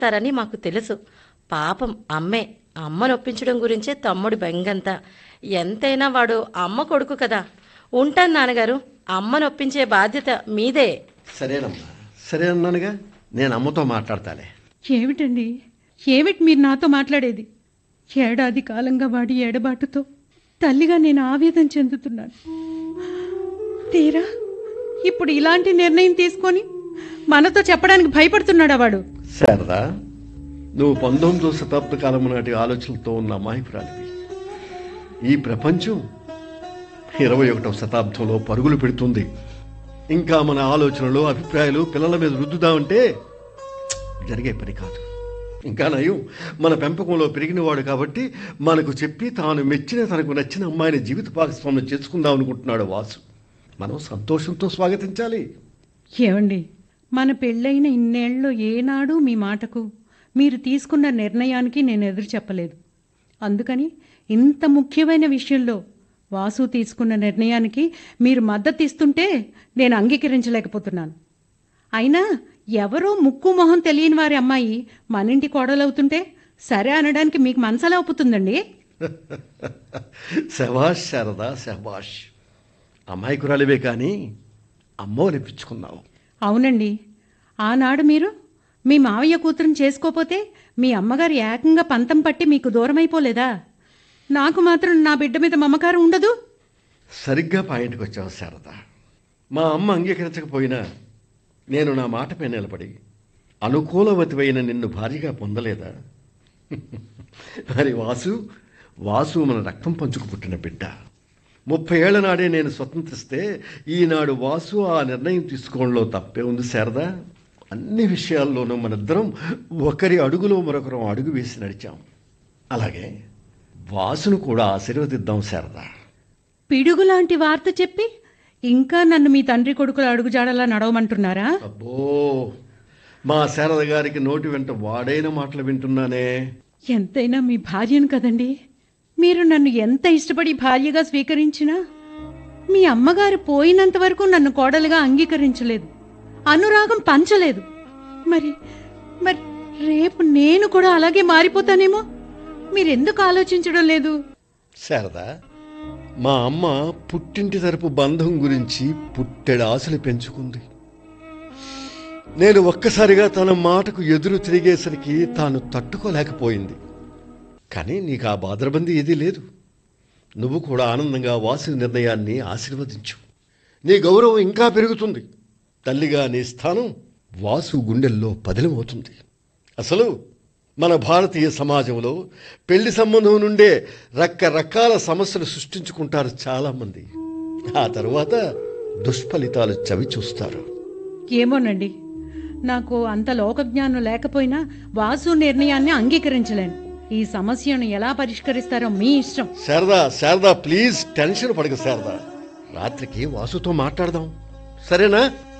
చేస్తారని మాకు తెలుసు పాపం అమ్మే అమ్మను ఒప్పించడం గురించే తమ్ముడి బెంగంతా ఎంతైనా వాడు అమ్మ కొడుకు కదా ఉంటాను నాన్నగారు అమ్మను ఒప్పించే బాధ్యత మీదే సరేనమ్మా సరే అన్నానుగా నేను అమ్మతో మాట్లాడతాలే ఏమిటండి ఏమిటి మీరు నాతో మాట్లాడేది ఏడాది కాలంగా వాడి ఎడబాటుతో తల్లిగా నేను ఆవేదన చెందుతున్నాను తీరా ఇప్పుడు ఇలాంటి నిర్ణయం తీసుకొని మనతో చెప్పడానికి భయపడుతున్నాడా వాడు శారదా నువ్వు పంతొమ్మిదో శతాబ్ద కాలం నాటి ఆలోచనలతో ఉన్న అమాయకురాలివి ఈ ప్రపంచం ఇరవై ఒకటవ శతాబ్దంలో పరుగులు పెడుతుంది ఇంకా మన ఆలోచనలు అభిప్రాయాలు పిల్లల మీద రుద్దుదామంటే జరిగే పని కాదు ఇంకా నయం మన పెంపకంలో పెరిగినవాడు కాబట్టి మనకు చెప్పి తాను మెచ్చిన తనకు నచ్చిన అమ్మాయిని జీవిత భాగస్వామ్యం చేసుకుందాం అనుకుంటున్నాడు వాసు మనం సంతోషంతో స్వాగతించాలి ఏమండి మన పెళ్ళైన ఇన్నేళ్ళలో ఏనాడు మీ మాటకు మీరు తీసుకున్న నిర్ణయానికి నేను ఎదురు చెప్పలేదు అందుకని ఇంత ముఖ్యమైన విషయంలో వాసు తీసుకున్న నిర్ణయానికి మీరు మద్దతు ఇస్తుంటే నేను అంగీకరించలేకపోతున్నాను అయినా ఎవరో ముక్కు మొహం తెలియని వారి అమ్మాయి మన ఇంటి కోడలవుతుంటే సరే అనడానికి మీకు మనసలా ఒప్పుతుందండి శభాష్ శారదా శభాష్ అమాయకురాలివే కానీ అమ్మో అనిపించుకున్నావు అవునండి ఆనాడు మీరు మీ మావయ్య కూతురుని చేసుకోపోతే మీ అమ్మగారు ఏకంగా పంతం పట్టి మీకు దూరమైపోలేదా నాకు మాత్రం నా బిడ్డ మీద మమకారం ఉండదు సరిగ్గా పాయింట్కి వచ్చావు శారద మా అమ్మ అంగీకరించకపోయినా నేను నా మాటపై నిలబడి అనుకూలవతివైన నిన్ను భార్యగా పొందలేదా మరి వాసు వాసు మన రక్తం పంచుకు పుట్టిన బిడ్డ ముప్పై ఏళ్ల నాడే నేను స్వతంత్రిస్తే ఈనాడు వాసు ఆ నిర్ణయం తీసుకోవడంలో తప్పే ఉంది శారదా అన్ని విషయాల్లోనూ మనిద్దరం ఒకరి అడుగులో మరొకరం అడుగు వేసి నడిచాం అలాగే వాసును కూడా ఆశీర్వదిద్దాం శారదా పిడుగు లాంటి వార్త చెప్పి ఇంకా నన్ను మీ తండ్రి కొడుకుల అడుగుజాడలా నడవమంటున్నారా అబ్బో మా శారద గారికి నోటి వెంట వాడైన మాటలు వింటున్నానే ఎంతైనా మీ భార్యను కదండి మీరు నన్ను ఎంత ఇష్టపడి భార్యగా స్వీకరించినా మీ అమ్మగారు పోయినంత వరకు నన్ను కోడలుగా అంగీకరించలేదు అనురాగం పంచలేదు మరి మరి రేపు నేను కూడా అలాగే మారిపోతానేమో మీరెందుకు ఆలోచించడం లేదు శారద మా అమ్మ పుట్టింటి తరపు బంధం గురించి పుట్టెడు ఆశలు పెంచుకుంది నేను ఒక్కసారిగా తన మాటకు ఎదురు తిరిగేసరికి తాను తట్టుకోలేకపోయింది కానీ నీకు ఆ బాధరబంది ఏదీ లేదు నువ్వు కూడా ఆనందంగా వాసు నిర్ణయాన్ని ఆశీర్వదించు నీ గౌరవం ఇంకా పెరుగుతుంది తల్లిగా నీ స్థానం వాసు గుండెల్లో పదిలమవుతుంది అసలు మన భారతీయ సమాజంలో పెళ్లి సంబంధం నుండే రకరకాల సమస్యలు సృష్టించుకుంటారు చాలామంది ఆ తరువాత దుష్ఫలితాలు చవి చూస్తారు ఏమోనండి నాకు అంత లోకజ్ఞానం లేకపోయినా వాసు నిర్ణయాన్ని అంగీకరించలేను ఈ సమస్యను ఎలా పరిష్కరిస్తారో మీ ఇష్టం శారదా శారదా ప్లీజ్ టెన్షన్ పడక శారదా రాత్రికి వాసుతో మాట్లాడదాం సరేనా